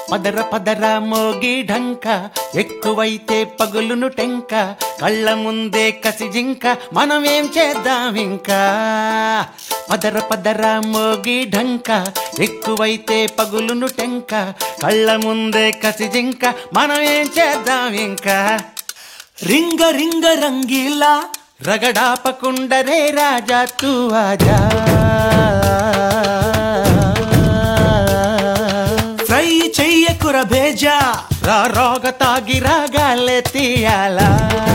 పదర పదర మోగి ఢంక ఎక్కువైతే పగులును టెంక కళ్ళ ముందే కసి జింక మనమేం చేద్దాం ఇంకా పదర పదర మోగి ఢంక ఎక్కువైతే పగులును టెంక కళ్ళ ముందే కసి జింక మనమేం చేద్దాం ఇంకా రింగ రింగ రంగీలా రగడాపకుండరే రాజా తూ ఆజా ఫ్రై చెయ్యకుర భేజా రా రోగ తాగి రాగాలే తీయాలా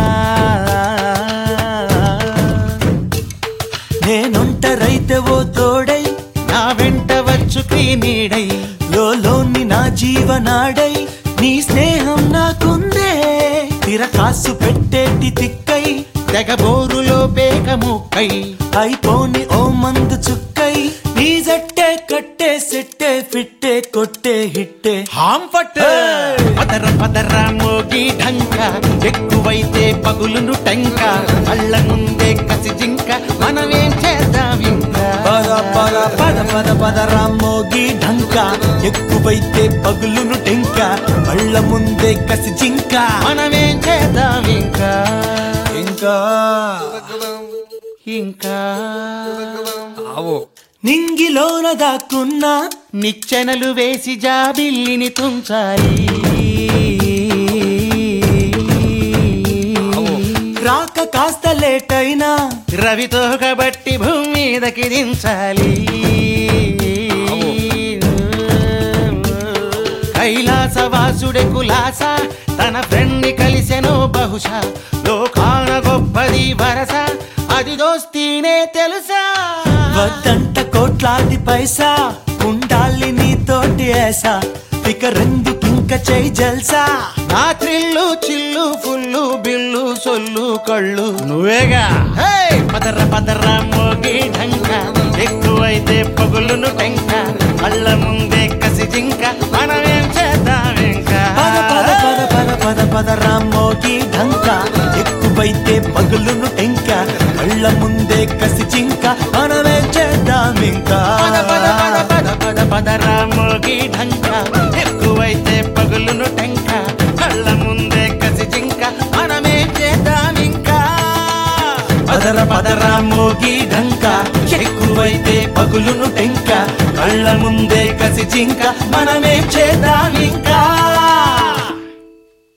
నేనొంటరైతే ఓ తోడై నా వెంట వచ్చు నీడై లోని నా జీవనాడై నీ స్నేహం నాకుందే తిరకాసు పెట్టేటి తిక్కై తెగబోరులో బేగ ముక్కై అయిపోని ఓ మందు చుక్కై నీ జట్టే కట్టే సెట్టే ఫిట్టే కొట్టే హిట్టే హాంపట్ పదర పదర మోగి ఢంక ఎక్కువైతే పగులును టెంక కళ్ళ ముందే కసి జింక మనమేం చేద్దాం ఇంకా పద పద పద పద పద రామోగి ఢంక ఎక్కువైతే పగులును టెంక కళ్ళ ముందే కసి జింక మనమేం చేద్దాం ఇంకా ఇంకా ఇంకా నింగిలోన దాక్కున్నా నిచ్చెనలు వేసి జాబిల్లిని తుంచాలి రాక కాస్త లేట్ అయినా రవితో కబట్టి భూమి మీదకి దించాలి కైలాసవాసుడే కులాస తన ఫ్రెండ్ ని కలిసెను బహుశా లోకాన గొప్పది వరస అది దోస్తీనే తెలుసా వద్దంట కోట్లాది పైసా ఉండాలి నీతోటి ఏసా ఇక రెండుకింక చేయి జల్సా నా త్రిల్లు చిల్లు ఫుల్లు బిల్లు సొల్లు కళ్ళు నువ్వేగా హే! పదర పదర మోగి ఢంక ఎక్కువైతే పగులును టెంక కళ్ళ ముందే కసి జింక మనమేం చేద్దాం ఇంకా పద పద పద పద పద పద రామోగి ఢంక ఎక్కువైతే పగులును టెంక కళ్ళ ముందే కసి చింక మనమే చేద్దాం ఇంకా పద పద పద పద పద పద రామోగి ఢంక ఎక్కువైతే పగులును టెంక కళ్ళ ముందే కసి జింక మనమేం చేద్దాం ఇంకా పదర పదర మోగి ఢంక ఎక్కువైతే పగులును టెంక కళ్ళ ముందే కసి చింక మనమే చేద్దాం ఇంకా